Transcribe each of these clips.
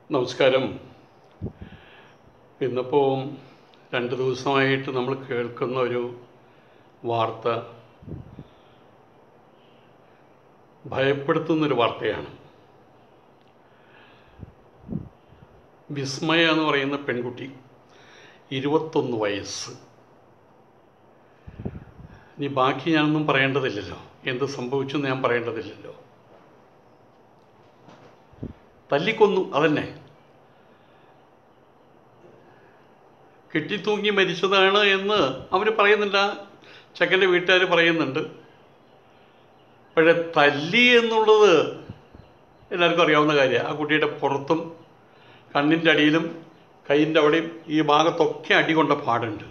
നമസ്കാരം ഇന്നിപ്പോൾ രണ്ട് ദിവസമായിട്ട് നമ്മൾ കേൾക്കുന്ന ഒരു വാർത്ത ഭയപ്പെടുത്തുന്നൊരു വാർത്തയാണ് വിസ്മയ എന്ന് പറയുന്ന പെൺകുട്ടി ഇരുപത്തൊന്ന് വയസ്സ് ഇനി ബാക്കി ഞാനൊന്നും പറയേണ്ടതില്ലല്ലോ എന്ത് സംഭവിച്ചു എന്ന് ഞാൻ പറയേണ്ടതില്ലല്ലോ തല്ലിക്കൊന്നു അതന്നെ കെട്ടിത്തൂങ്ങി മരിച്ചതാണ് എന്ന് അവർ പറയുന്നില്ല ചെക്കൻ്റെ വീട്ടുകാർ പറയുന്നുണ്ട് പക്ഷേ തല്ലി എന്നുള്ളത് എല്ലാവർക്കും അറിയാവുന്ന കാര്യമാണ് ആ കുട്ടിയുടെ പുറത്തും കണ്ണിൻ്റെ അടിയിലും കൈയിൻ്റെ അവിടെയും ഈ ഭാഗത്തൊക്കെ അടി കൊണ്ട പാടുണ്ട്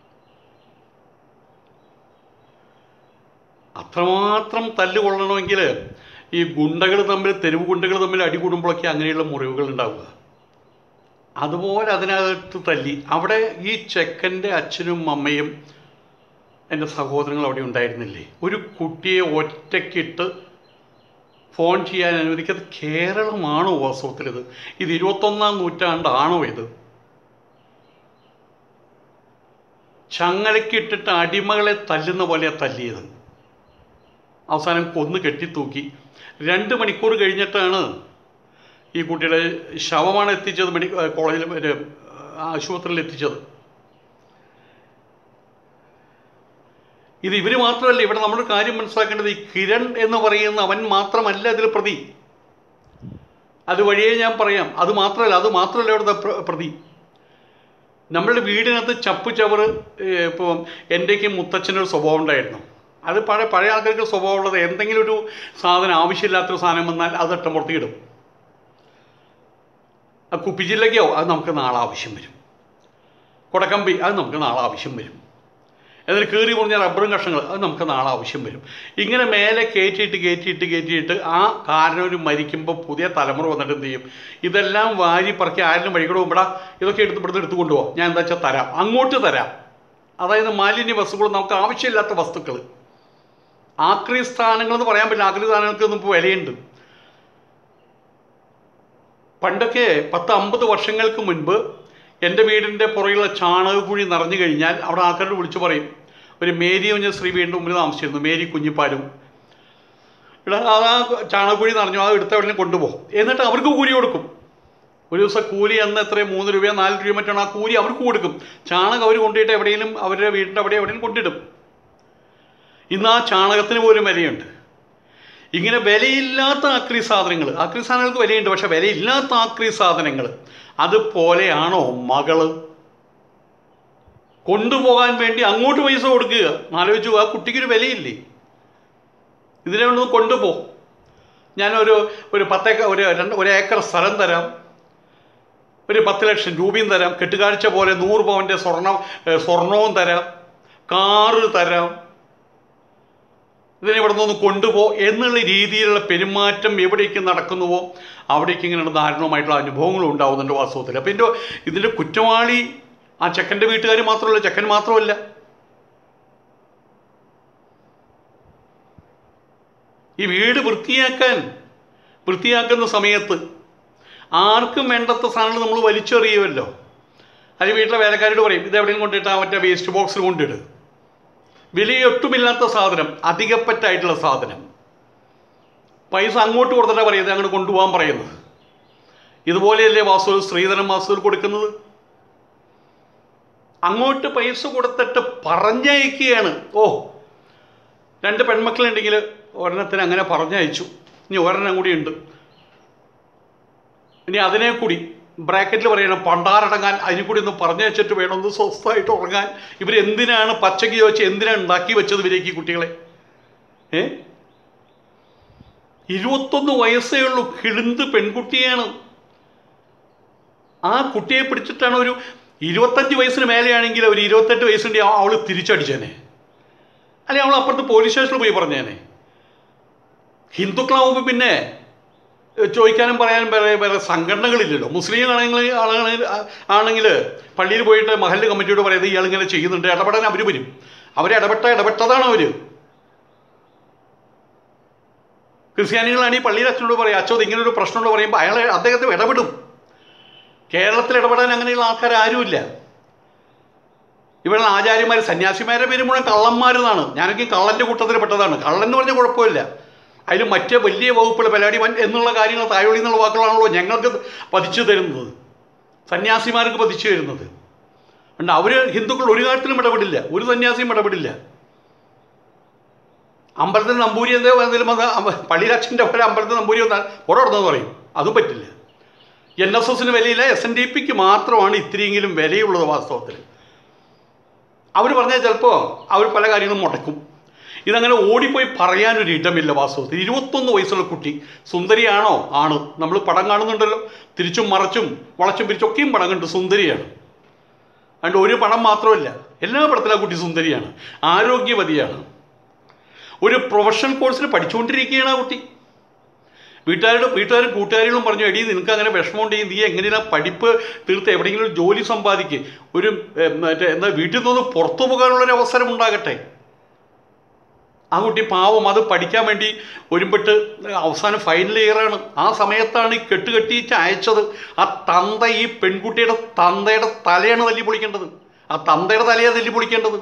അത്രമാത്രം തല്ല് കൊള്ളണമെങ്കിൽ ഈ ഗുണ്ടകൾ തമ്മിൽ തെരുവ് ഗുണ്ടകൾ തമ്മിൽ അടി കൂടുമ്പോഴൊക്കെ അങ്ങനെയുള്ള മുറിവുകൾ ഉണ്ടാവുക അതുപോലെ അതിനകത്ത് തല്ലി അവിടെ ഈ ചെക്കൻ്റെ അച്ഛനും അമ്മയും എൻ്റെ സഹോദരങ്ങൾ അവിടെ ഉണ്ടായിരുന്നില്ലേ ഒരു കുട്ടിയെ ഒറ്റയ്ക്കിട്ട് ഫോൺ ചെയ്യാൻ അനുവദിക്കാതെ കേരളമാണോ വാസ്തവത്തിൽ ഇത് ഇത് ഇരുപത്തൊന്നാം നൂറ്റാണ്ടാണോ ഇത് ചങ്ങലക്കിട്ടിട്ട് അടിമകളെ തല്ലുന്ന പോലെയാണ് തല്ലിയത് അവസാനം കൊന്ന് കെട്ടിത്തൂക്കി രണ്ട് മണിക്കൂർ കഴിഞ്ഞിട്ടാണ് ഈ കുട്ടിയുടെ ശവമാണ് എത്തിച്ചത് മെഡി കോളേജിൽ ഒരു ആശുപത്രിയിൽ എത്തിച്ചത് ഇത് ഇവർ മാത്രമല്ല ഇവിടെ നമ്മൾ കാര്യം മനസ്സിലാക്കേണ്ടത് ഈ കിരൺ എന്ന് പറയുന്ന അവൻ മാത്രമല്ല ഇതിൽ പ്രതി അത് വഴിയേ ഞാൻ പറയാം അത് മാത്രമല്ല അത് മാത്രമല്ല ഇവിടുത്തെ പ്ര- പ്രതി നമ്മളുടെ വീടിനകത്ത് ചപ്പ് ചവറ് ഇപ്പോൾ എൻ്റെയൊക്കെ മുത്തച്ഛനൊരു സ്വഭാവം ഉണ്ടായിരുന്നു അത് പഴയ പഴയ ആൾക്കാർക്ക് സ്വഭാവമുള്ളത് എന്തെങ്കിലും ഒരു സാധനം ആവശ്യമില്ലാത്തൊരു സാധനം വന്നാൽ അത് ഇട്ടം പുറത്തിടും ആ കുപ്പിച്ചില്ലയ്ക്കോ അത് നമുക്ക് നാളെ ആവശ്യം വരും കൊടക്കമ്പി അത് നമുക്ക് നാളെ ആവശ്യം വരും എന്നിട്ട് കീറി മുറിഞ്ഞ റബ്ബറും കഷ്ണങ്ങൾ അത് നമുക്ക് നാളെ ആവശ്യം വരും ഇങ്ങനെ മേലെ കയറ്റിയിട്ട് കയറ്റിയിട്ട് കയറ്റിയിട്ട് ആ കാരണവർ മരിക്കുമ്പോൾ പുതിയ തലമുറ വന്നിട്ട് എന്ത് ചെയ്യും ഇതെല്ലാം വാരി പറക്കി ആരിലും വഴികൂടെ പോകുമ്പോടാ ഇതൊക്കെ എടുത്ത് ഇവിടുന്ന് എടുത്തു കൊണ്ടുപോകാം ഞാൻ എന്താ വെച്ചാൽ തരാം അങ്ങോട്ട് തരാം അതായത് മാലിന്യ വസ്തുക്കൾ നമുക്ക് ആവശ്യമില്ലാത്ത വസ്തുക്കൾ ആക്രി സ്ഥാനങ്ങൾ എന്ന് പറയാൻ പറ്റില്ല ആക്രി സ്ഥാനങ്ങൾക്കൊന്നും ഇപ്പോൾ വിലയുണ്ട് പണ്ടൊക്കെ പത്ത് അമ്പത് വർഷങ്ങൾക്ക് മുൻപ് എൻ്റെ വീടിൻ്റെ പുറകിലുള്ള ചാണകക്കുഴി നിറഞ്ഞു കഴിഞ്ഞാൽ അവിടെ ആൾക്കാരോട് വിളിച്ചു പറയും ഒരു മേരി കുഞ്ഞ സ്ത്രീ വീടിൻ്റെ മുമ്പിൽ താമസിച്ചിരുന്നു മേരി കുഞ്ഞിപ്പാലും ഇവിടെ ആ ചാണകക്കുഴി നിറഞ്ഞു അത് എടുത്ത എവിടെയും കൊണ്ടുപോകും എന്നിട്ട് അവർക്ക് കൂലി കൊടുക്കും ഒരു ദിവസം കൂലി അന്ന് എത്രയും മൂന്ന് രൂപയോ നാല് രൂപയോ മറ്റാണ് ആ കൂലി അവർക്ക് കൊടുക്കും ചാണകം അവർ കൊണ്ടുപോയിട്ട് എവിടെയെങ്കിലും അവരുടെ വീടിൻ്റെ അവിടെ എവിടെയും കൊണ്ടിടും ഇന്ന് ആ ചാണകത്തിന് പോലും വിലയുണ്ട് ഇങ്ങനെ വിലയില്ലാത്ത ആക്രി സാധനങ്ങൾ ആക്രി സാധനങ്ങൾക്ക് വിലയുണ്ട് പക്ഷെ വിലയില്ലാത്ത ആക്രി സാധനങ്ങൾ അതുപോലെയാണോ മകള് കൊണ്ടുപോകാൻ വേണ്ടി അങ്ങോട്ട് പൈസ കൊടുക്കുക ആലോചിച്ചു ആ കുട്ടിക്കൊരു വിലയില്ലേ ഇതിനെ കൊണ്ട് കൊണ്ടുപോ ഞാനൊരു ഒരു പത്തേക്ക ഒരു രണ്ട് ഒരു ഏക്കർ സ്ഥലം തരാം ഒരു പത്ത് ലക്ഷം രൂപയും തരാം കെട്ടുകാഴ്ച പോലെ നൂറ് പവൻ്റെ സ്വർണം ഏ, സ്വർണവും തരാം കാറ് തരാം ഇതിനെ ഇവിടെ നിന്ന് കൊണ്ടുപോ എന്നുള്ള രീതിയിലുള്ള പെരുമാറ്റം എവിടേക്ക് നടക്കുന്നുവോ അവിടേക്ക് ഇങ്ങനെയുള്ള ദാരുണമായിട്ടുള്ള അനുഭവങ്ങളും ഉണ്ടാവുന്നുണ്ട് വാസ്തവത്തിൽ അപ്പം ഇതിൻ്റെ ഇതിൻ്റെ കുറ്റവാളി ആ ചെക്കൻ്റെ വീട്ടുകാർ മാത്രമല്ല ചെക്കൻ മാത്രമല്ല ഈ വീട് വൃത്തിയാക്കാൻ വൃത്തിയാക്കുന്ന സമയത്ത് ആർക്കും വേണ്ടാത്ത സാധനങ്ങൾ നമ്മൾ വലിച്ചെറിയുമല്ലോ അത് വീട്ടിലെ വേലക്കാരോട് പറയും ഇത് എവിടെയും കൊണ്ടിട്ട് ആ മറ്റേ വേസ്റ്റ് ബോക്സിൽ കൊണ്ടിട് വിലയൊട്ടുമില്ലാത്ത സാധനം അധികപ്പറ്റായിട്ടുള്ള സാധനം പൈസ അങ്ങോട്ട് കൊടുത്തിട്ടാണ് പറയുന്നത് അങ്ങോട്ട് കൊണ്ടുപോകാൻ പറയുന്നത് ഇതുപോലെയല്ലേ വാസുവിൽ സ്ത്രീധനം വാസുവിൽ കൊടുക്കുന്നത് അങ്ങോട്ട് പൈസ കൊടുത്തിട്ട് പറഞ്ഞയക്കുകയാണ് ഓ രണ്ട് പെൺമക്കളുണ്ടെങ്കിൽ ഒരെണ്ണത്തിന് അങ്ങനെ പറഞ്ഞയച്ചു ഇനി ഒരെണ്ണം കൂടി ഉണ്ട് ഇനി അതിനെ കൂടി ബ്രാക്കറ്റിൽ പറയണം പണ്ടാരടങ്ങാൻ അതിനെ കൂടി ഒന്ന് പറഞ്ഞു വെച്ചിട്ട് വേണം ഒന്ന് സ്വസ്ഥമായിട്ട് ഉറങ്ങാൻ ഇവർ എന്തിനാണ് പച്ചക്ക് ചോദിച്ച് എന്തിനാണ് ഉണ്ടാക്കി വെച്ചത് ഇവരേക്ക് ഈ കുട്ടികളെ ഏ ഇരുപത്തൊന്ന് വയസ്സേ ഉള്ളൂ കിളിന്ത് പെൺകുട്ടിയാണ് ആ കുട്ടിയെ പിടിച്ചിട്ടാണ് ഒരു ഇരുപത്തഞ്ച് വയസ്സിന് മേലെയാണെങ്കിൽ ഒരു ഇരുപത്തെട്ട് വയസ്സുണ്ടെങ്കിൽ അവൾ തിരിച്ചടിച്ചേനെ അല്ലെ അവൾ അപ്പുറത്ത് പോലീസ് സ്റ്റേഷനിൽ പോയി പറഞ്ഞേനെ ഹിന്ദുക്കളാവുമ്പോൾ പിന്നെ ഏഹ്, ചോദിക്കാനും പറയാനും വേറെ വേറെ സംഘടനകളില്ലല്ലോ മുസ്ലിം ആണെങ്കിൽ ആളുകൾ ആണെങ്കിൽ പള്ളിയിൽ പോയിട്ട് മഹല്ല് കമ്മിറ്റിയോട് പറയുന്നത് ഇയാൾ ഇങ്ങനെ ചെയ്യുന്നുണ്ട് ഇടപെടാൻ അവർ വരും അവർ ഇടപെട്ട ഇടപെട്ടതാണ് അവർ ക്രിസ്ത്യാനികളാണ് ഈ പള്ളിയിൽ അച്ഛനോട് പറയും അച്ഛൻ ഇങ്ങനെ ഒരു പ്രശ്നമുണ്ട് പറയുമ്പോൾ അയാൾ അദ്ദേഹത്തെ ഇടപെടും കേരളത്തിൽ ഇടപെടാൻ അങ്ങനെയുള്ള ആൾക്കാർ ആരുമില്ല ഇവിടെ ആചാര്യന്മാർ സന്യാസിമാരുടെ പേര് മുഴുവൻ കള്ളന്മാരെന്നാണ് ഞാനൊക്കെ ഈ കള്ളൻ്റെ കൂട്ടത്തിൽ പെട്ടതാണ് കള്ളൻ എന്ന് പറഞ്ഞ കുഴപ്പമില്ല അതിൽ മറ്റേ വലിയ വകുപ്പുകൾ പലാടി വൻ എന്നുള്ള കാര്യങ്ങൾ തായോളി എന്നുള്ള വാക്കുകളാണല്ലോ ഞങ്ങൾക്ക് പതിച്ചു തരുന്നത് സന്യാസിമാർക്ക് പതിച്ചു തരുന്നത് ഉണ്ട് അവർ ഹിന്ദുക്കൾ ഒരു കാര്യത്തിലും ഇടപെടില്ല ഒരു സന്യാസിയും ഇടപെടില്ല അമ്പലത്തിൽ നമ്പൂരി എന്തോ എന്തെങ്കിലും വന്ന് അമ്പ- പള്ളിയിലച്ഛൻ്റെ പോലെ അമ്പലത്തിൽ നമ്പൂരി വന്നാൽ പുറപ്പെടുന്നത് പറയും അതും പറ്റില്ല എൻ എസ് എസിന് വിലയില്ല എസ് എൻ ഡി പിക്ക് മാത്രമാണ് ഇത്തിരിയെങ്കിലും വിലയുള്ളത് വാസ്തവത്തിൽ അവർ പറഞ്ഞാൽ ചിലപ്പോൾ അവർ പല കാര്യങ്ങളും മുടക്കും ഇതങ്ങനെ ഓടിപ്പോയി പറയാനൊരു ഇടമില്ല വാസ്തവത്തിൽ ഇരുപത്തൊന്ന് വയസ്സുള്ള കുട്ടി സുന്ദരിയാണോ ആണ് നമ്മൾ പടം കാണുന്നുണ്ടല്ലോ തിരിച്ചും മറച്ചും വളച്ചും പിരിച്ചൊക്കെയും പടം കണ്ട് സുന്ദരിയാണ് അതുകൊണ്ട് ഒരു പടം മാത്രമല്ല എല്ലാ പടത്തിലും ആ കുട്ടി സുന്ദരിയാണ് ആരോഗ്യവതിയാണ് ഒരു പ്രൊഫഷണൽ കോഴ്സിന് പഠിച്ചുകൊണ്ടിരിക്കുകയാണ് ആ കുട്ടി വീട്ടുകാരുടെ വീട്ടുകാരും കൂട്ടുകാരികളും പറഞ്ഞു എടി നിനക്ക് അങ്ങനെ വിഷമമുണ്ടെങ്കിൽ നീ എങ്ങനെയാണ് പഠിപ്പ് തീർത്ത് എവിടെയെങ്കിലും ഒരു ജോലി സമ്പാദിക്കുക ഒരു ഏ, മറ്റേ എന്താ വീട്ടിൽ നിന്ന് പുറത്തു പോകാനുള്ളൊരു അവസരം ഉണ്ടാകട്ടെ ആ കുട്ടി പാവം അത് പഠിക്കാൻ വേണ്ടി ഒരുമ്പിട്ട് അവസാനം ഫൈനൽ ഇയറാണ് ആ സമയത്താണ് ഈ കെട്ടുകെട്ടിയിട്ട് അയച്ചത് ആ തന്ത ഈ പെൺകുട്ടിയുടെ തന്തയുടെ തലയാണ് തല്ലി പൊളിക്കേണ്ടത് ആ തന്തയുടെ തലയാണ് തല്ലി പൊളിക്കേണ്ടത്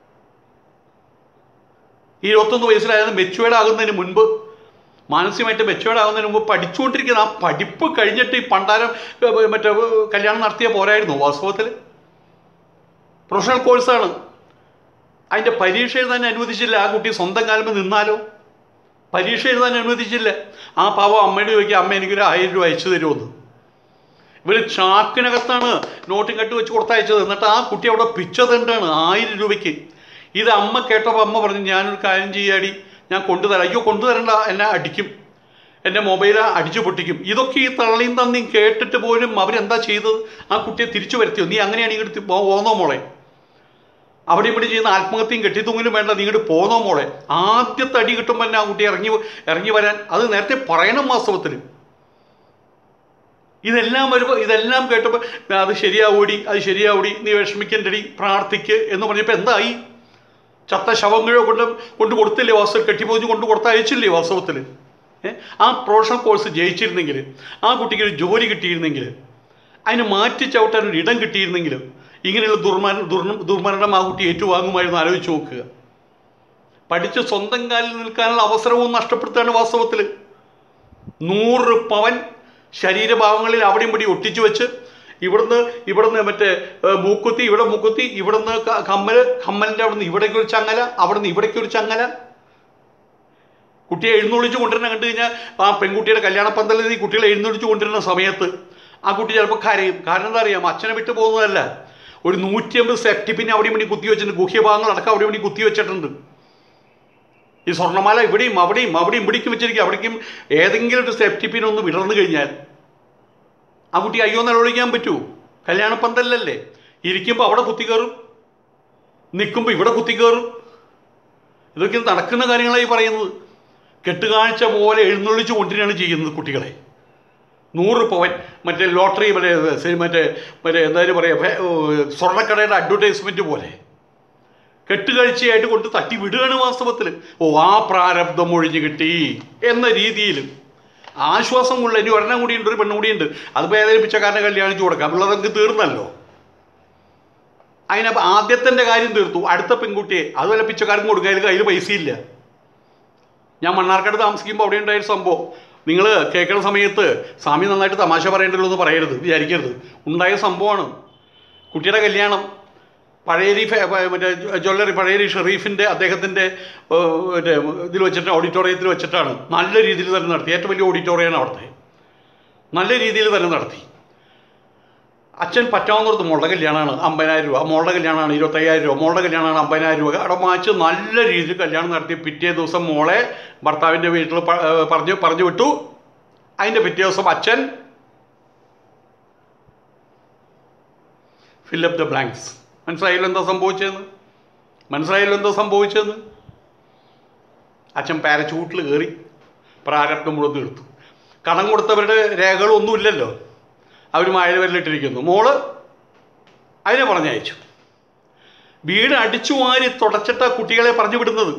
ഈ ഇരുപത്തൊന്ന് വയസ്സിലായത് മെച്ചുവേർഡ് ആകുന്നതിന് മുൻപ് മാനസികമായിട്ട് മെച്ചുവേർഡ് ആകുന്നതിന് മുമ്പ് പഠിച്ചുകൊണ്ടിരിക്കുന്ന ആ പഠിപ്പ് കഴിഞ്ഞിട്ട് ഈ പണ്ടാരം ഏ, മറ്റേ ഏ, കല്യാണം നടത്തിയ പോരായിരുന്നു വാസ്തവത്തിൽ പ്രൊഫഷണൽ കോഴ്സാണ് അതിൻ്റെ പരീക്ഷ എഴുതാൻ അനുവദിച്ചില്ല ആ കുട്ടി സ്വന്തം കാലം നിന്നാലോ പരീക്ഷ എഴുതാൻ അനുവദിച്ചില്ല ആ പാവം അമ്മയോട് ചോദിക്കുക അമ്മ എനിക്കൊരു ആയിരം രൂപ അയച്ചു തരുമെന്ന് ഇവർ ചാക്കിനകത്താണ് നോട്ടും കെട്ട് വെച്ച് കൊടുത്തയച്ചത് എന്നിട്ട് ആ കുട്ടി അവിടെ പിച്ച തണ്ടാണ് ആയിരം രൂപയ്ക്ക് ഇത് അമ്മ കേട്ടപ്പോൾ അമ്മ പറഞ്ഞു ഞാനൊരു കാര്യം ചെയ്യാടി ഞാൻ കൊണ്ടുതരാം അയ്യോ കൊണ്ടുതരണ്ട എന്നെ അടിക്കും എൻ്റെ മൊബൈൽ അടിച്ചു പൊട്ടിക്കും ഇതൊക്കെ ഈ തള്ളിയും തന്നിയും കേട്ടിട്ട് പോലും അവരെന്താ ചെയ്തത് ആ കുട്ടിയെ തിരിച്ചു വരുത്തിയോ നീ അങ്ങനെയാണ് ഇങ്ങോട്ട് പോന്നോ മോളെ അവിടെ ഇവിടെ ചെയ്യുന്ന ആത്മഹത്യയും കെട്ടിത്തൂങ്ങലും വേണ്ട നീ ഇങ്ങോട്ട് പോന്നോ മോളെ ആദ്യത്തെ അടി കിട്ടുമ്പോൾ തന്നെ ആ കുട്ടി ഇറങ്ങി ഇറങ്ങി വരാൻ അത് നേരത്തെ പറയണം വാസ്തവത്തിൽ ഇതെല്ലാം വരുമ്പോൾ ഇതെല്ലാം കേട്ടപ്പോൾ അത് ശരിയാവൂടി അത് ശരിയാവൂടി നീ വിഷമിക്കണ്ടടി പ്രാർത്ഥിക്ക് എന്ന് പറഞ്ഞപ്പോൾ എന്തായി ചത്ത ശവങ്ങളോ കൊണ്ട് കൊണ്ട് കൊടുത്തില്ലേ വാസ്തവത്തിൽ കെട്ടിപ്പോഞ്ഞ് കൊണ്ട് കൊടുത്തയച്ചില്ലേ വാസ്തവത്തിൽ ഏ? ആ പ്രൊഫഷണൽ കോഴ്സ് ജയിച്ചിരുന്നെങ്കിൽ ആ കുട്ടിക്ക് ഒരു ജോലി കിട്ടിയിരുന്നെങ്കിൽ അതിന് മാറ്റി ചവിട്ടാൻ ഒരു ഇടം കിട്ടിയിരുന്നെങ്കിൽ ഇങ്ങനെയുള്ള ദുർമര ദുർ ദുർമരണം ആ കുട്ടി ഏറ്റുവാങ്ങുമായിരുന്നു ആലോചിച്ച് നോക്കുക പഠിച്ച് സ്വന്തം കാലിൽ നിൽക്കാനുള്ള അവസരവും നഷ്ടപ്പെടുത്തുകയാണ് വാസ്തവത്തിൽ നൂറ് പവൻ ശരീരഭാഗങ്ങളിൽ അവിടെയും ഇവിടെ ഒട്ടിച്ചു വെച്ച് ഇവിടുന്ന് ഇവിടുന്ന് മറ്റേ ഏ, മൂക്കുത്തി ഇവിടെ മൂക്കുത്തി ഇവിടുന്ന് ക- കമ്മല് കമ്മലിൻ്റെ അവിടുന്ന് ഇവിടേക്ക് ഒരു ചങ്ങല അവിടുന്ന് ഇവിടേക്ക് ഒരു ചങ്ങല കുട്ടിയെ എഴുന്നള്ളിച്ച് കൊണ്ടുവരുന്ന കണ്ടു കഴിഞ്ഞാൽ ആ പെൺകുട്ടിയുടെ കല്യാണ പന്തലിൽ നിന്ന് ഈ കുട്ടികളെ എഴുന്നള്ളിച്ച് കൊണ്ടുവരുന്ന സമയത്ത് ആ കുട്ടി ചിലപ്പോൾ കരയും കാരണം എന്താ അറിയാം അച്ഛനെ വിട്ടു പോകുന്നതല്ല ഒരു നൂറ്റിയമ്പത് സെഫ്റ്റി പിന്നെ അവിടെയും വേണ്ടി കുത്തി വെച്ചിട്ടുണ്ട് ഗുഹ്യഭാഗങ്ങൾ അടക്കം അവിടെ വേണ്ടി കുത്തി വെച്ചിട്ടുണ്ട് ഈ സ്വർണ്ണമാല ഇവിടെയും അവിടെയും അവിടെയും ഇവിടേക്കും വെച്ചിരിക്കും അവിടേക്കും ഏതെങ്കിലും ഒരു സേഫ്റ്റി പിൻ ഒന്ന് വിടർന്നു കഴിഞ്ഞാൽ ആ കുട്ടി അയ്യോ നിലവിളിക്കാൻ പറ്റൂ കല്യാണ പന്തലല്ലേ ഇരിക്കുമ്പോൾ അവിടെ കുത്തി കയറും നിൽക്കുമ്പോൾ ഇവിടെ കുത്തി കയറും ഇതൊക്കെ നടക്കുന്ന കാര്യങ്ങളായി പറയുന്നത് കെട്ടുകാഴ്ച പോലെ എഴുന്നള്ളിച്ച് കൊണ്ടിരിക്കുകയാണ് ചെയ്യുന്നത് കുട്ടികളെ നൂറ് പവൻ മറ്റേ ലോട്ടറി മറ്റേ സി- മറ്റേ മറ്റേ എന്തായാലും പറയുക സ്വർണ്ണക്കടയുടെ അഡ്വർടൈസ്മെൻറ്റ് പോലെ കെട്ടുകാഴ്ചയായിട്ട് കൊണ്ട് തട്ടി വിടുകയാണ് വാസ്തവത്തിൽ ഓ ആ പ്രാരബ്ധം ഒഴിഞ്ഞു കിട്ടി എന്ന രീതിയിൽ ആശ്വാസം കൊള്ള ഇനി ഒരെണ്ണം കൂടിയുണ്ട് ഒരു പെണ്ണും കൂടിയുണ്ട് അതിപ്പോൾ ഏതെങ്കിലും പിച്ചക്കാരനെ കല്യാണിച്ച് കൊടുക്കാം ഉള്ളതൊക്കെ തീർന്നല്ലോ അതിനപ്പോൾ ആദ്യത്തെ കാര്യം തീർത്തു അടുത്ത പെൺകുട്ടിയെ അതുപോലെ പിച്ചക്കാരൻ കൊടുക്കുക അതിൽ കയ്യിൽ പൈസയില്ല ഞാൻ മണ്ണാർക്കാട് താമസിക്കുമ്പോൾ അവിടെ ഉണ്ടായൊരു സംഭവം നിങ്ങൾ കേൾക്കുന്ന സമയത്ത് സ്വാമി നന്നായിട്ട് തമാശ പറയേണ്ടല്ലോ എന്ന് പറയരുത് വിചാരിക്കരുത് ഉണ്ടായ സംഭവമാണ് കുട്ടിയുടെ കല്യാണം പഴയരി ഫെ- പ- മറ്റേ ജ്വല്ലറി പഴയരി ഷെറീഫിൻ്റെ അദ്ദേഹത്തിൻ്റെ ഏഹ്, മറ്റേ ഇതിൽ വെച്ചിട്ട് ഓഡിറ്റോറിയത്തിൽ വെച്ചിട്ടാണ് നല്ല രീതിയിൽ തന്നെ നടത്തി ഏറ്റവും വലിയ ഓഡിറ്റോറിയമാണ് അവിടുത്തെ നല്ല രീതിയിൽ തന്നെ നടത്തി അച്ഛൻ പറ്റാവുന്നിടത്ത് മോളുടെ കല്യാണമാണ് അമ്പതിനായിരം രൂപ മോളുടെ കല്യാണമാണ് ഇരുപത്തയ്യായിരം രൂപ മോളുടെ കല്യാണമാണ് അമ്പതിനായിരം രൂപ അവിടെ വാങ്ങിച്ച് നല്ല രീതിയിൽ കല്യാണം നടത്തി പിറ്റേ ദിവസം മോളെ ഭർത്താവിൻ്റെ വീട്ടിൽ പ- ഏഹ് പറഞ്ഞു പറഞ്ഞു വിട്ടു അതിൻ്റെ പിറ്റേ ദിവസം അച്ഛൻ ഫില്ലപ്പ് ദ ബ്ലാങ്ക്സ് മനസ്സിലായല്ലോ എന്താ സംഭവിച്ചതെന്ന് മനസ്സിലായല്ലോ എന്താ സംഭവിച്ചതെന്ന് അച്ഛൻ പാരച്ചൂട്ടിൽ കയറി പ്രാരബ്ധം മുഴുവൻ തീർത്തു കടം കൊടുത്തവരുടെ രേഖകളൊന്നുമില്ലല്ലോ അവർ മായവരിലിട്ടിരിക്കുന്നു മോള് അതിനെ പറഞ്ഞയച്ചു വീട് അടിച്ചു വാരി തുടച്ചിട്ട കുട്ടികളെ പറഞ്ഞു വിടുന്നത്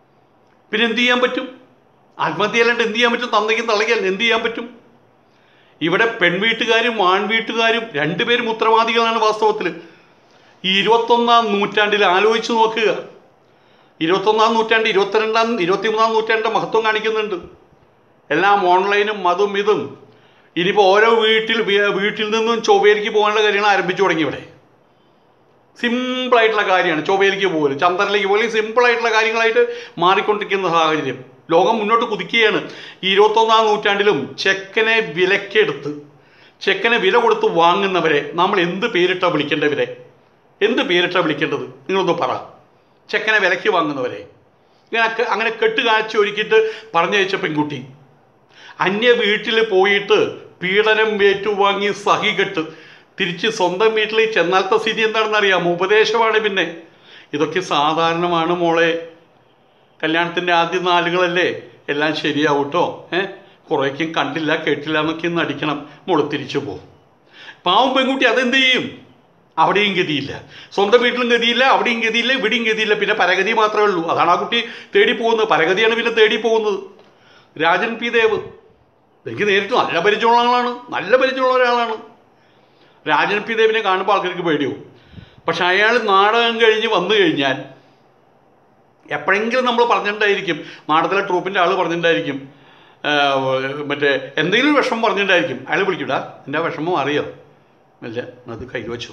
പിന്നെ എന്ത് ചെയ്യാൻ പറ്റും ആത്മഹത്യ അല്ലാണ്ട് എന്ത് ചെയ്യാൻ പറ്റും തന്തയ്ക്കും തള്ളയ്ക്കും എന്ത് ചെയ്യാൻ പറ്റും ഇവിടെ പെൺവീട്ടുകാരും ആൺവീട്ടുകാരും രണ്ടുപേരും ഉത്തരവാദികളാണ് വാസ്തവത്തിൽ ഈ ഇരുപത്തൊന്നാം നൂറ്റാണ്ടിൽ ആലോചിച്ച് നോക്കുക ഇരുപത്തൊന്നാം നൂറ്റാണ്ട് ഇരുപത്തിരണ്ടാം ഇരുപത്തിമൂന്നാം നൂറ്റാണ്ട് മഹത്വം കാണിക്കുന്നുണ്ട് എല്ലാം ഓൺലൈനും അതും ഇതും ഇനിയിപ്പോൾ ഓരോ വീട്ടിൽ വീ- വീട്ടിൽ നിന്നും ചൊവ്വയിലേക്ക് പോകാനുള്ള കാര്യങ്ങൾ ആരംഭിച്ചു തുടങ്ങി ഇവിടെ സിമ്പിളായിട്ടുള്ള കാര്യമാണ് ചൊവ്വയിലേക്ക് പോകല് ചന്ദ്രനിലേക്ക് പോകല് സിമ്പിളായിട്ടുള്ള കാര്യങ്ങളായിട്ട് മാറിക്കൊണ്ടിരിക്കുന്ന സാഹചര്യം ലോകം മുന്നോട്ട് കുതിക്കുകയാണ് ഈ ഇരുപത്തൊന്നാം നൂറ്റാണ്ടിലും ചെക്കനെ വിലക്കെടുത്ത് ചെക്കനെ വില കൊടുത്ത് വാങ്ങുന്നവരെ നമ്മൾ എന്ത് പേരിട്ടാണ് വിളിക്കേണ്ടവരെ എന്ത് പേരിട്ടാണ് വിളിക്കേണ്ടത് നിങ്ങളൊന്ന് പറ ചെക്കനെ വിലയ്ക്ക് വാങ്ങുന്നവരെ ഇങ്ങനെ ക- അങ്ങനെ കെട്ട് കാഴ്ച ഒരുക്കിയിട്ട് പറഞ്ഞയച്ച പെൺകുട്ടി അന്യ വീട്ടിൽ പോയിട്ട് പീഡനം ഏറ്റുവാങ്ങി സഹികെട്ട് തിരിച്ച് സ്വന്തം വീട്ടിൽ ചെന്നാലത്തെ സ്ഥിതി എന്താണെന്ന് അറിയാമോ ഉപദേശമാണ് പിന്നെ ഇതൊക്കെ സാധാരണമാണ് മോളെ കല്യാണത്തിൻ്റെ ആദ്യ നാളുകളല്ലേ എല്ലാം ശരിയാവും കേട്ടോ ഏഹ് കുറേക്കും കണ്ടില്ല കേട്ടില്ല എന്നൊക്കെ ഒന്ന് അടിക്കണം മോള് തിരിച്ചു പോകും പാവം പെൺകുട്ടി അതെന്ത് ചെയ്യും അവിടെയും ഗതിയില്ല സ്വന്തം വീട്ടിലും ഗതിയില്ല അവിടെയും ഗതിയില്ല ഇവിടെയും ഗതിയില്ല പിന്നെ പരഗതി മാത്രമേ ഉള്ളൂ അതാണ് ആ കുട്ടി തേടി പോകുന്നത് പരഗതിയാണ് പിന്നെ തേടി പോകുന്നത് രാജൻ പി ദേവ് എനിക്ക് നേരിട്ട് നല്ല പരിചയമുള്ള ആളാണ് നല്ല പരിചയമുള്ള ഒരാളാണ് രാജൻ പി ദേവിനെ കാണുമ്പോൾ ആൾക്കാർക്ക് പേടിയാവും പക്ഷെ അയാൾ നാടകം കഴിഞ്ഞ് വന്നു കഴിഞ്ഞാൽ എപ്പോഴെങ്കിലും നമ്മൾ പറഞ്ഞിട്ടുണ്ടായിരിക്കും നാടകത്തിലെ ട്രൂപ്പിൻ്റെ ആൾ പറഞ്ഞിട്ടുണ്ടായിരിക്കും ആ, മറ്റേ എന്തെങ്കിലും ഒരു വിഷമം പറഞ്ഞിട്ടുണ്ടായിരിക്കും അയാൾ വിളിക്കൂടാ എൻ്റെ വിഷമം അറിയോ ഇല്ല അത് കൈവച്ചു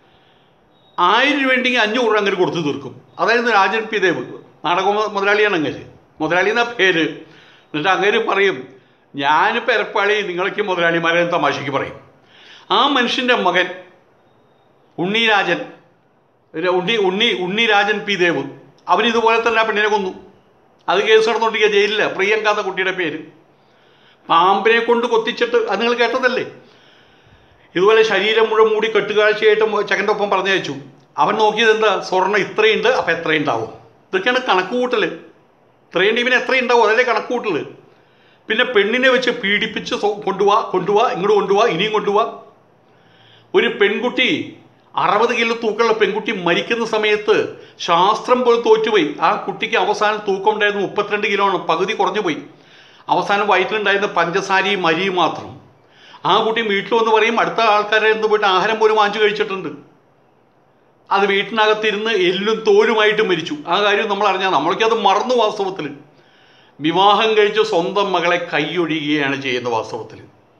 ആയിരം രൂപയുണ്ടെങ്കിൽ അഞ്ഞൂറ് രൂപ അങ്ങനെ കൊടുത്തു തീർക്കും അതായിരുന്നു രാജൻ പി ദേവ് നാടക മു- മുതലാളിയാണ് അങ്ങേര് മുതലാളി എന്ന പേര് എന്നിട്ട് അങ്ങേര് പറയും ഞാനിപ്പോൾ എരപ്പാളി നിങ്ങൾക്ക് മുതലാളിമാരെ തമാശയ്ക്ക് പറയും ആ മനുഷ്യൻ്റെ മകൻ ഉണ്ണിരാജൻ ഒരു ഉണ്ണി ഉണ്ണി ഉണ്ണിരാജൻ പി ദേവ് അവരിതുപോലെ തന്നെ ആ പെണ്ണിനെ കൊന്നു അത് കേസ് നടന്നുകൊണ്ടിരിക്കുക ജയിലില്ല പ്രിയങ്ക എന്ന കുട്ടിയുടെ പേര് പാമ്പിനെ കൊണ്ട് കൊത്തിച്ചിട്ട് അത് നിങ്ങൾ കേട്ടതല്ലേ ഇതുപോലെ ശരീരം മുഴുവൻ മൂടി കെട്ടുകാഴ്ചയായിട്ട് ചെക്കൻ്റെ ഒപ്പം പറഞ്ഞയച്ചു അവൻ നോക്കിയത് എന്താ സ്വർണ്ണം ഇത്രയുണ്ട് അപ്പം എത്രയുണ്ടാവും ഇതൊക്കെയാണ് കണക്കുകൂട്ടൽ ഇത്രയും ടീമിന് എത്രയുണ്ടാവും അതല്ലേ കണക്കുകൂട്ടൽ പിന്നെ പെണ്ണിനെ വെച്ച് പീഡിപ്പിച്ച് സ്വ- കൊണ്ടുപോവാ കൊണ്ടുപോവാ ഇങ്ങോട്ട് കൊണ്ടുപോവാ ഇനിയും കൊണ്ടുപോവാ ഒരു പെൺകുട്ടി അറുപത് കിലോ തൂക്കമുള്ള പെൺകുട്ടി മരിക്കുന്ന സമയത്ത് ശാസ്ത്രം പോലെ തോറ്റുപോയി ആ കുട്ടിക്ക് അവസാനം തൂക്കം ഉണ്ടായിരുന്നത് മുപ്പത്തിരണ്ട് കിലോ ആണ് പകുതി കുറഞ്ഞു പോയി അവസാനം വയറ്റിലുണ്ടായിരുന്ന പഞ്ചസാരയും അരിയും മാത്രം ആ കുട്ടി വീട്ടിൽ വന്ന് പറയും അടുത്ത ആൾക്കാരെ എന്ത് പോയിട്ട് ആഹാരം പോലും വാങ്ങിച്ചു കഴിച്ചിട്ടുണ്ട് അത് വീട്ടിനകത്തിരുന്ന് എല്ലും തോലുമായിട്ട് മരിച്ചു ആ കാര്യം നമ്മൾ അറിഞ്ഞാൽ നമ്മളൊക്കെ അത് മറന്നു വാസ്തവത്തിൽ വിവാഹം കഴിച്ച് സ്വന്തം മകളെ കൈയൊഴിയുകയാണ് ചെയ്യുന്നത് വാസ്തവത്തിൽ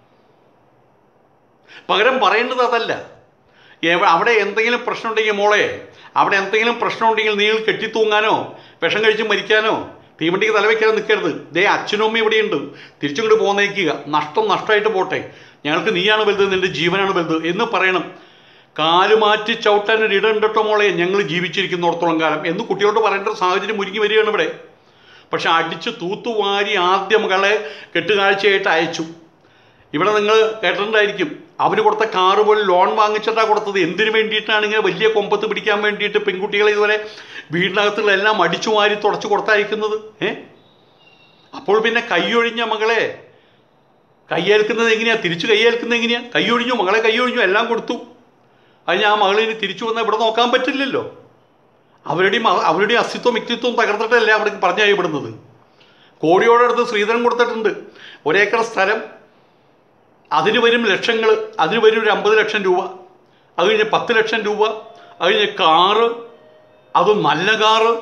പകരം പറയേണ്ടത് അതല്ല എവ- അവിടെ എന്തെങ്കിലും പ്രശ്നം ഉണ്ടെങ്കിൽ മോളെ അവിടെ എന്തെങ്കിലും പ്രശ്നം ഉണ്ടെങ്കിൽ നീ കെട്ടിത്തൂങ്ങാനോ വിഷം കഴിച്ച് മരിക്കാനോ തീവണ്ടിക്ക് തലവെക്കാനോ നിൽക്കരുത് ദേ അച്ഛനും അമ്മയും ഇവിടെയുണ്ട് തിരിച്ചിങ്ങോട്ട് പോന്നേക്കുക നഷ്ടം നഷ്ടമായിട്ട് പോട്ടെ ഞങ്ങൾക്ക് നീയാണ് വലുത് നിന്റെ ജീവനാണ് വലുത് എന്ന് പറയണം കാല് മാറ്റി ചവിട്ടാൻ ഒരു ഇടം ഉണ്ടട്ടോ മോളെ ഞങ്ങൾ ജീവിച്ചിരിക്കുന്നിടത്തോളം കാലം എന്ന് കുട്ടികളോട് പറയേണ്ട ഒരു സാഹചര്യം ഒരുങ്ങി വരികയാണ് ഇവിടെ പക്ഷെ അടിച്ച് തൂത്തുവാരി ആദ്യ മകളെ കെട്ടുകാഴ്ചയായിട്ട് അയച്ചു ഇവിടെ നിങ്ങൾ കേട്ടിട്ടുണ്ടായിരിക്കും അവന് കൊടുത്ത കാറ് പോലും ലോൺ വാങ്ങിച്ചിട്ടാണ് കൊടുത്തത് എന്തിനു വേണ്ടിയിട്ടാണ് ഇങ്ങനെ വലിയ കൊമ്പത്ത് പിടിക്കാൻ വേണ്ടിയിട്ട് പെൺകുട്ടികളെ ഇതുപോലെ വീടിനകത്തുള്ള എല്ലാം അടിച്ചു വാരി തുടച്ച് കൊടുത്തയക്കുന്നത് ഏ അപ്പോൾ പിന്നെ കൈയൊഴിഞ്ഞ മകളെ കയ്യേൽക്കുന്നത് എങ്ങനെയാ തിരിച്ചു കയ്യേൽക്കുന്നത് എങ്ങനെയാ കൈയൊഴിഞ്ഞു മകളെ കൈയൊഴിഞ്ഞു എല്ലാം കൊടുത്തു അതിന് ആ മകളിന് തിരിച്ചു വന്നാൽ ഇവിടെ നോക്കാൻ പറ്റില്ലല്ലോ അവരുടെയും അ- അവരുടെയും അസ്തിത്വം വ്യക്തിത്വം തകർത്തിട്ടല്ലേ അവിടെ പറഞ്ഞയപ്പെടുന്നത് കോടിയോടടുത്ത് ശ്രീധരൻ കൊടുത്തിട്ടുണ്ട് ഒരേക്കർ സ്ഥലം അതിന് വരും ലക്ഷങ്ങൾ അതിന് വരും ഒരു അമ്പത് ലക്ഷം രൂപ അത് കഴിഞ്ഞ് പത്ത് ലക്ഷം രൂപ അത് കഴിഞ്ഞ് കാറ് അതും നല്ല കാറ്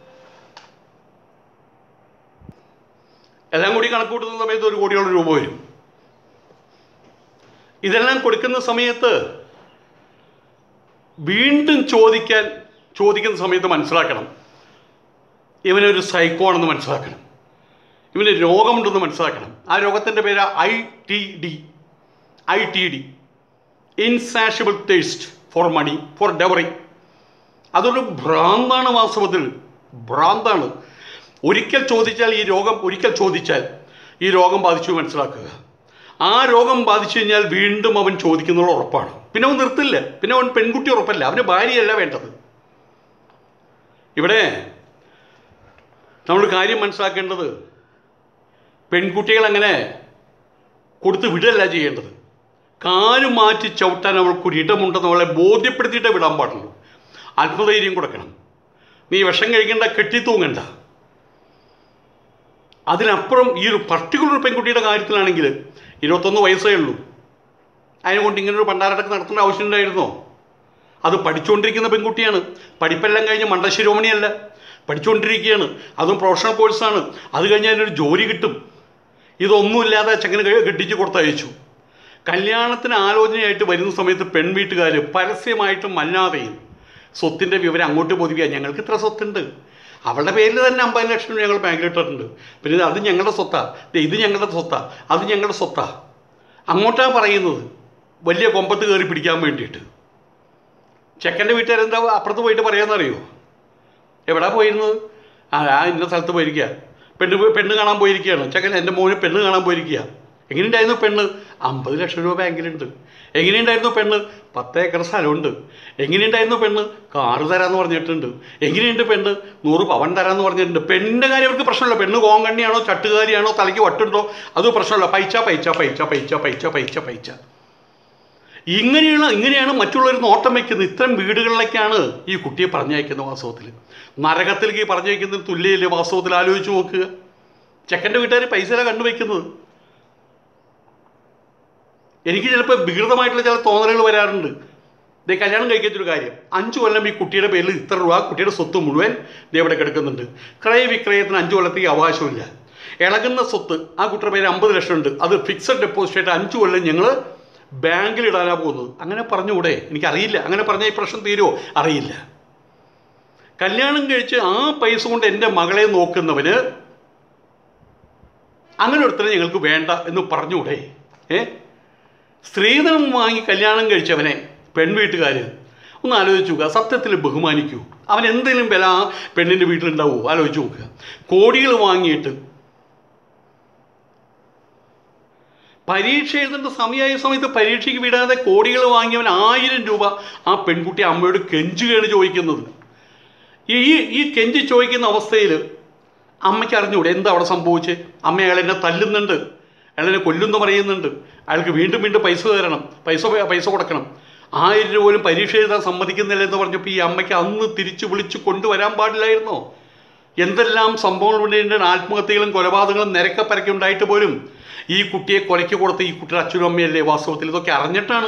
എല്ലാം കൂടി കണക്ക് കൂട്ടുന്ന സമയത്ത് ഒരു കോടിയോളം രൂപ വരും ഇതെല്ലാം കൊടുക്കുന്ന സമയത്ത് വീണ്ടും ചോദിക്കാൻ ചോദിക്കുന്ന സമയത്ത് മനസ്സിലാക്കണം ഇവനൊരു സൈക്കോ ആണെന്ന് മനസ്സിലാക്കണം ഇവന് രോഗമുണ്ടെന്ന് മനസ്സിലാക്കണം ആ രോഗത്തിൻ്റെ പേര് I T D I T D insatiable taste for money for ഡെവറി അതൊരു ഭ്രാന്താണ് വാസ്തവത്തിൽ ഭ്രാന്താണ് ഒരിക്കൽ ചോദിച്ചാൽ ഈ രോഗം ഒരിക്കൽ ചോദിച്ചാൽ ഈ രോഗം ബാധിച്ചു മനസ്സിലാക്കുക ആ രോഗം ബാധിച്ചു കഴിഞ്ഞാൽ വീണ്ടും അവൻ ചോദിക്കുന്നത് ഉറപ്പാണ് പിന്നെ അവൻ നിർത്തില്ല പിന്നെ അവൻ പെൺകുട്ടി ഉറപ്പല്ല അവന് ഭാര്യയല്ല വേണ്ടത് ഇവിടെ നമ്മൾ കാര്യം മനസ്സിലാക്കേണ്ടത് പെൺകുട്ടികൾ അങ്ങനെ കൊടുത്ത് വിടല്ല ചെയ്യേണ്ടത് കാല് മാറ്റി ചവിട്ടാൻ അവൾക്കൊരു ഇടമുണ്ടെന്ന് അവളെ ബോധ്യപ്പെടുത്തിയിട്ടേ വിടാൻ പാടുള്ളൂ ആത്മധൈര്യം കൊടുക്കണം നീ വിഷം കഴിക്കണ്ട കെട്ടിത്തൂങ്ങണ്ട അതിനപ്പുറം ഈ ഒരു പർട്ടിക്കുലർ പെൺകുട്ടിയുടെ കാര്യത്തിലാണെങ്കിൽ ഇരുപത്തൊന്ന് വയസ്സേ ഉള്ളൂ അതിനെക്കൊണ്ട് ഇങ്ങനൊരു പണ്ടാരടക്ക് നടത്തേണ്ട ആവശ്യമുണ്ടായിരുന്നോ അത് പഠിച്ചുകൊണ്ടിരിക്കുന്ന പെൺകുട്ടിയാണ് പഠിപ്പെല്ലാം കഴിഞ്ഞ് മണ്ടശിരോമണിയല്ല പഠിച്ചുകൊണ്ടിരിക്കുകയാണ് അതും പ്രൊഫഷണൽ കോഴ്സാണ് അത് കഴിഞ്ഞ് അതിനൊരു ജോലി കിട്ടും ഇതൊന്നുമില്ലാതെ ചെക്കന് കെ- കെട്ടിച്ച് കൊടുത്തയച്ചു കല്യാണത്തിന് ആലോചനയായിട്ട് വരുന്ന സമയത്ത് പെൺവീട്ടുകാർ പരസ്യമായിട്ടും അല്ലാതെയും സ്വത്തിൻ്റെ വിവരം അങ്ങോട്ട് പൊതുവിയാ ഞങ്ങൾക്ക് ഇത്ര സ്വത്തുണ്ട് അവളുടെ പേരിൽ തന്നെ അമ്പത് ലക്ഷം രൂപ ഞങ്ങൾ ബാങ്കിൽ ഇട്ടിട്ടുണ്ട് പിന്നെ അത് ഞങ്ങളുടെ സ്വത്താ ദേ ഇത് ഞങ്ങളുടെ സ്വത്താ അത് ഞങ്ങളുടെ സ്വത്താ അങ്ങോട്ടാ പറയുന്നത് വലിയ കൊമ്പത്ത് കയറി പിടിക്കാൻ വേണ്ടിയിട്ട് ചെക്കൻ്റെ വീട്ടുകാരെന്താ അപ്പുറത്ത് പോയിട്ട് പറയാമെന്നറിയോ എവിടാ പോയിരുന്നത് ആ ആ ഇന്ന സ്ഥലത്ത് പോയിരിക്കുക പെണ്ണ് പോയി- പെണ്ണ് കാണാൻ പോയിരിക്കുകയാണ് ചെക്കൻ എൻ്റെ മോന് പെണ്ണ് കാണാൻ പോയിരിക്കുക എങ്ങനെയുണ്ടായിരുന്നു പെണ്ണ് അമ്പത് ലക്ഷം രൂപ ബാങ്കിലുണ്ട് എങ്ങനെയുണ്ടായിരുന്നു പെണ്ണ് പത്ത് ഏക്കർ സ്ഥലമുണ്ട് എങ്ങനെയുണ്ടായിരുന്നു പെണ്ണ് കാറ് തരാമെന്ന് പറഞ്ഞിട്ടുണ്ട് എങ്ങനെയുണ്ട് പെണ്ണ് നൂറ് പവൻ തരാമെന്ന് പറഞ്ഞിട്ടുണ്ട് പെണ്ണിൻ്റെ കാര്യം അവർക്ക് പ്രശ്നമില്ല പെണ്ണ് കോങ്കണ്ണിയാണോ ചട്ടുകാരിയാണോ തലയ്ക്ക് വട്ടുണ്ടോ അത് പ്രശ്നമില്ല പൈച്ച പൈച്ച പൈച്ച പൈച്ച പൈച്ച പൈച്ച പൈച്ച ഇങ്ങനെയുള്ള ഇങ്ങനെയാണ് മറ്റുള്ളവർ നോട്ടം വയ്ക്കുന്നത് ഇത്തരം വീടുകളിലേക്കാണ് ഈ കുട്ടിയെ പറഞ്ഞയക്കുന്നത് വാസ്തവത്തിൽ നരകത്തിലേക്ക് ഈ പറഞ്ഞയക്കുന്നതിന് തുല്യയില്ലേ വാസ്തവത്തിൽ ആലോചിച്ച് നോക്കുക ചെക്കൻ്റെ വീട്ടുകാർ പൈസയിലാണ് കണ്ടുവയ്ക്കുന്നത് എനിക്ക് ചിലപ്പോൾ വികൃതമായിട്ടുള്ള ചില തോന്നലുകൾ വരാറുണ്ട് ദേ കല്യാണം കഴിക്കാത്തൊരു കാര്യം അഞ്ച് കൊല്ലം ഈ കുട്ടിയുടെ പേരിൽ ഇത്ര രൂപ കുട്ടിയുടെ സ്വത്ത് മുഴുവൻ ദേ ഇവിടെ കിടക്കുന്നുണ്ട് ക്രയവിക്രയത്തിന് അഞ്ച് കൊല്ലത്തേക്ക് അവകാശമില്ല ഇളകുന്ന സ്വത്ത് ആ കുട്ടിയുടെ പേര് അമ്പത് ലക്ഷം ഉണ്ട് അത് ഫിക്സഡ് ഡെപ്പോസിറ്റ് ആയിട്ട് അഞ്ച് കൊല്ലം ഞങ്ങൾ ബാങ്കിൽ ഇടാനാണ് പോകുന്നത് അങ്ങനെ പറഞ്ഞുകൂടെ എനിക്കറിയില്ല അങ്ങനെ പറഞ്ഞാൽ ഈ പ്രശ്നം തീരുമോ അറിയില്ല കല്യാണം കഴിച്ച് ആ പൈസ കൊണ്ട് എൻ്റെ മകളെ നോക്കുന്നവന് അങ്ങനെ ഒരുത്തരെ ഞങ്ങൾക്ക് വേണ്ട എന്ന് പറഞ്ഞുകൂടെ ഏ സ്ത്രീധനം വാങ്ങി കല്യാണം കഴിച്ചവനെ പെൺവീട്ടുകാർ ഒന്ന് ആലോചിച്ച് നോക്കുക സത്യത്തിൽ ബഹുമാനിക്കൂ അവൻ എന്തെങ്കിലും വില ആ പെണ്ണിൻ്റെ വീട്ടിലുണ്ടാവുമോ ആലോചിച്ച് നോക്കുക കോടികൾ വാങ്ങിയിട്ട് പരീക്ഷ എഴുതേണ്ട സമയമായ സമയത്ത് പരീക്ഷയ്ക്ക് വിടാതെ കോടികൾ വാങ്ങിയവൻ ആയിരം രൂപ ആ പെൺകുട്ടി അമ്മയോട് കെഞ്ചുകയാണ് ചോദിക്കുന്നത് ഈ ഈ- ഈ കെഞ്ചി ചോദിക്കുന്ന അവസ്ഥയിൽ അമ്മയ്ക്ക് അറിഞ്ഞൂടെ എന്താ അവിടെ സംഭവിച്ചത് അമ്മ അയാൾ എന്നെ തല്ലുന്നുണ്ട് അയാൾ എന്നെ കൊല്ലുന്നു പറയുന്നുണ്ട് അയാൾക്ക് വീണ്ടും വീണ്ടും പൈസ തരണം പൈസ പൈസ കൊടുക്കണം ആയിരം രൂപ പോലും പരീക്ഷ എഴുതാൻ സമ്മതിക്കുന്നില്ല എന്ന് പറഞ്ഞപ്പോൾ ഈ അമ്മയ്ക്ക് അന്ന് തിരിച്ചു വിളിച്ച് കൊണ്ടുവരാൻ പാടില്ലായിരുന്നോ എന്തെല്ലാം സംഭവങ്ങൾ ഉണ്ടായിട്ടുണ്ട് ആത്മഹത്യകളും കൊലപാതകങ്ങളും നിരക്കപ്പരക്കെ ഉണ്ടായിട്ട് പോലും ഈ കുട്ടിയെ കൊലയ്ക്ക് കൊടുത്ത ഈ കുട്ടിയുടെ അച്ഛനും അമ്മയല്ലേ വാസ്തവത്തിൽ ഇതൊക്കെ അറിഞ്ഞിട്ടാണ്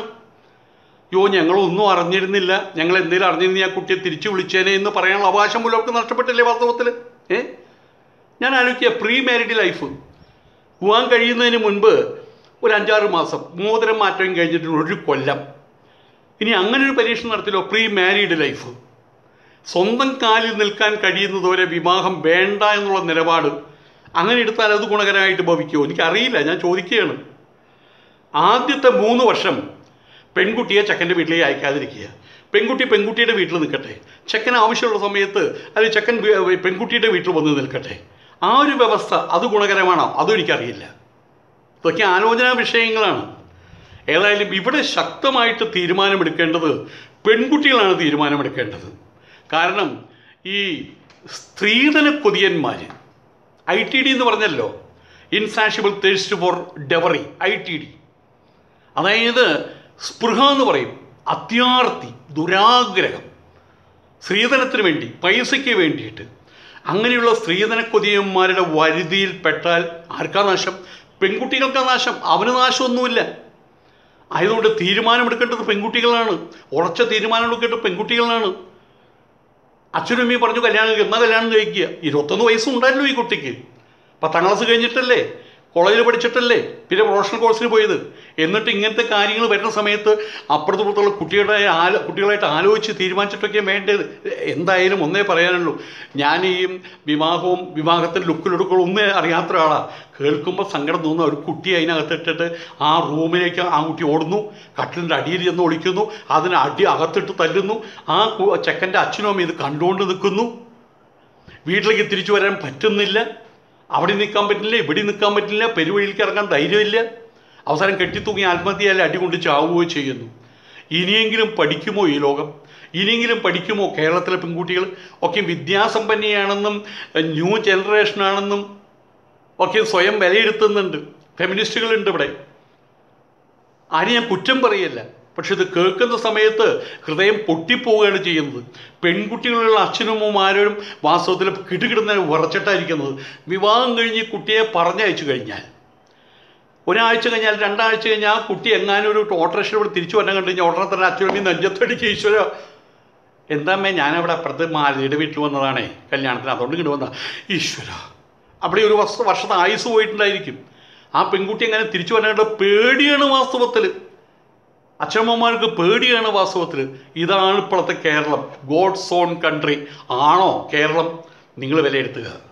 യോ ഞങ്ങളൊന്നും അറിഞ്ഞിരുന്നില്ല ഞങ്ങൾ എന്തെങ്കിലും അറിഞ്ഞിരുന്നെങ്കിൽ ആ കുട്ടിയെ തിരിച്ചു വിളിച്ചേനെ എന്ന് പറയാനുള്ള അവകാശം പോലും അവർക്ക് നഷ്ടപ്പെട്ടില്ലേ വാസ്തവത്തിൽ ഏ ഞാൻ ആലോചിക്കുക പ്രീ മാരിഡ് ലൈഫ് പോകാൻ കഴിയുന്നതിന് മുൻപ് ഒരു അഞ്ചാറ് മാസം മോതിരം മാറ്റം കഴിഞ്ഞിട്ട് ഒരു കൊല്ലം ഇനി അങ്ങനെ ഒരു പരീക്ഷ നടത്തില്ലോ പ്രീ മാരീഡ് ലൈഫ് സ്വന്തം കാലിൽ നിൽക്കാൻ കഴിയുന്നതുവരെ വിവാഹം വേണ്ട എന്നുള്ള നിലപാട് അങ്ങനെ എടുത്താൽ അത് ഗുണകരമായിട്ട് ഭവിക്കുമോ എനിക്കറിയില്ല ഞാൻ ചോദിക്കുകയാണ് ആദ്യത്തെ മൂന്ന് വർഷം പെൺകുട്ടിയെ ചെക്കൻ്റെ വീട്ടിലേക്ക് അയക്കാതിരിക്കുക പെൺകുട്ടി പെൺകുട്ടിയുടെ വീട്ടിൽ നിൽക്കട്ടെ ചെക്കൻ ആവശ്യമുള്ള സമയത്ത് അല്ലെങ്കിൽ ചെക്കൻ വി- പെൺകുട്ടിയുടെ വീട്ടിൽ വന്ന് നിൽക്കട്ടെ ആ ഒരു വ്യവസ്ഥ അത് ഗുണകരമാണോ അതും എനിക്കറിയില്ല ഇതൊക്കെ ആലോചനാ വിഷയങ്ങളാണ് ഏതായാലും ഇവിടെ ശക്തമായിട്ട് തീരുമാനമെടുക്കേണ്ടത് പെൺകുട്ടികളാണ് തീരുമാനമെടുക്കേണ്ടത് കാരണം ഈ സ്ത്രീധന കൊതിയന്മാർ ഐ ടി ഡി എന്ന് പറഞ്ഞല്ലോ ഇൻസാഷിബിൾ തേഴ്സ്റ്റ് ഫോർ ഡെവറി ഐ ടി ഡി അതായത് സ്പൃഹ എന്ന് പറയും അത്യാർത്തി ദുരാഗ്രഹം സ്ത്രീധനത്തിന് വേണ്ടി പൈസയ്ക്ക് വേണ്ടിയിട്ട് അങ്ങനെയുള്ള സ്ത്രീധന കൊതിയന്മാരുടെ വരുതിയിൽപ്പെട്ടാൽ ആർക്കാ നാശം പെൺകുട്ടികൾക്കാ നാശം അവന് നാശമൊന്നുമില്ല ആയതുകൊണ്ട് തീരുമാനമെടുക്കേണ്ടത് പെൺകുട്ടികളാണ് ഉറച്ച തീരുമാനം എടുക്കേണ്ടത് പെൺകുട്ടികളാണ് അച്ഛനും അമ്മയും പറഞ്ഞു കല്യാണം കഴിക്കുക എന്നാൽ കല്യാണം കഴിക്കുക ഇരുപത്തൊന്ന് വയസ്സുണ്ടല്ലോ ഈ കുട്ടിക്ക് പത്താം ക്ലാസ് കഴിഞ്ഞിട്ടല്ലേ കോളേജിൽ പഠിച്ചിട്ടല്ലേ പിന്നെ പ്രൊഫഷണൽ കോഴ്സിന് പോയത് എന്നിട്ട് ഇങ്ങനത്തെ കാര്യങ്ങൾ വരുന്ന സമയത്ത് അപ്പുറത്ത് പുറത്തുള്ള കുട്ടികളുടെ ആലോ കുട്ടികളായിട്ട് ആലോചിച്ച് തീരുമാനിച്ചിട്ടൊക്കെ വേണ്ടത് എന്തായാലും ഒന്നേ പറയാനുള്ളൂ ഞാൻ ഈ വിവാഹവും വിവാഹത്തിൻ്റെ ലുക്കിലൊടുക്കലും ഒന്നേ അറിയാത്ത ഒരാളാണ് കേൾക്കുമ്പോൾ സങ്കടം തോന്നുന്ന ഒരു കുട്ടി അതിനകത്തിട്ടിട്ട് ആ റൂമിലേക്ക് ആ കുട്ടി ഓടുന്നു കട്ടിലിൻ്റെ അടിയിൽ ചെന്ന് ഒളിക്കുന്നു അതിന് അടി അകത്തിട്ട് തല്ലുന്നു ആ കു- ചെക്കൻ്റെ അച്ഛനും അമ്മയും ഇത് കണ്ടുകൊണ്ട് നിൽക്കുന്നു വീട്ടിലേക്ക് തിരിച്ചു വരാൻ പറ്റുന്നില്ല അവിടെ നിൽക്കാൻ പറ്റില്ല ഇവിടെ നിൽക്കാൻ പറ്റില്ല പെരുവഴിയിലേക്ക് ഇറങ്ങാൻ ധൈര്യമില്ല അവസാനം കെട്ടിത്തൂങ്ങി ആത്മഹത്യയല്ല അടി കൊണ്ട് ചാവുകയോ ചെയ്യുന്നു ഇനിയെങ്കിലും പഠിക്കുമോ ഈ ലോകം ഇനിയെങ്കിലും പഠിക്കുമോ കേരളത്തിലെ പെൺകുട്ടികൾ ഒക്കെ വിദ്യാസമ്പന്നയാണെന്നും ന്യൂ ജനറേഷനാണെന്നും ഒക്കെ സ്വയം വിലയിരുത്തുന്നുണ്ട് ഫെമിനിസ്റ്റുകളുണ്ട് ഇവിടെ ആരും ഞാൻ കുറ്റം പറയല്ല പക്ഷെ ഇത് കേൾക്കുന്ന സമയത്ത് ഹൃദയം പൊട്ടിപ്പോവുകയാണ് ചെയ്യുന്നത് പെൺകുട്ടികളുള്ള അച്ഛനമ്മമാരും വാസ്തവത്തിൽ കിടുകിടുന്ന വിറച്ചിട്ടായിരിക്കുന്നത് വിവാഹം കഴിഞ്ഞ് ഈ കുട്ടിയെ പറഞ്ഞയച്ചു കഴിഞ്ഞാൽ ഒരാഴ്ച കഴിഞ്ഞാൽ രണ്ടാഴ്ച കഴിഞ്ഞാൽ ആ കുട്ടി എങ്ങാനും ഒരു ഓട്ടോറിക്ഷ ഇവിടെ തിരിച്ചു വരാൻ കണ്ടു കഴിഞ്ഞാൽ ഉടനെ തന്നെ അച്ഛനമ്മി നെഞ്ചത്തടിക്ക് ഈശ്വര എന്താമ്മേ ഞാനവിടെ അപ്പുറത്ത് മാലയുടെ വീട്ടിൽ വന്നതാണേ കല്യാണത്തിന് അതുകൊണ്ട് ഇങ്ങോട്ട് വന്ന ഈശ്വര അവിടെ ഒരു വർഷ വർഷത്തെ ആയുസ് പോയിട്ടുണ്ടായിരിക്കും ആ പെൺകുട്ടി എങ്ങനെ തിരിച്ചു വരാനുള്ള പേടിയാണ് വാസ്തവത്തിൽ അച്ഛനമ്മമാർക്ക് പേടിയാണ് വാസ്തവത്തിൽ ഇതാണ് ഇപ്പോഴത്തെ കേരളം ഗോഡ്സ് ഓൺ കൺട്രി ആണോ കേരളം നിങ്ങൾ വിലയിരുത്തുക